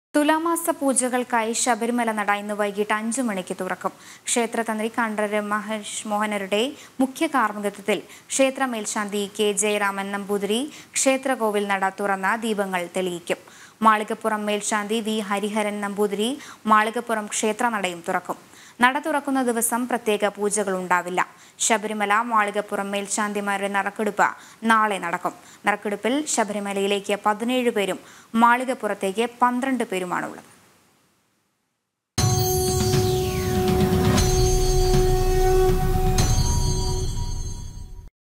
തുലാമാസ പൂജകൾക്കായി ശബരിമല നട ഇന്ന് വൈകിട്ട് അഞ്ചു മണിക്ക് തുറക്കും ക്ഷേത്രതന്ത്രി കണ്ഠരര് മഹേഷ് മോഹനരുടെ മുഖ്യ കാർമ്മികത്വത്തിൽ ക്ഷേത്ര മേൽശാന്തി കെ ജയരാമൻ നമ്പൂതിരി ക്ഷേത്രകോവിൽ നട തുറന്ന ദീപങ്ങൾ തെളിയിക്കും മാളികപ്പുറം മേൽശാന്തി വി ഹരിഹരൻ നമ്പൂതിരി മാളികപ്പുറം ക്ഷേത്രനടയും തുറക്കും നട തുറക്കുന്ന ദിവസം പ്രത്യേക പൂജകൾ ഉണ്ടാവില്ല ശബരിമല മാളികപ്പുറം മേൽശാന്തിമാരുടെ നറുക്കെടുപ്പ് നാളെ നടക്കും നറുക്കെടുപ്പിൽ ശബരിമലയിലേക്ക് പതിനേഴ് പേരും മാളികപ്പുറത്തേക്ക് പന്ത്രണ്ട് പേരുമാണുള്ളത്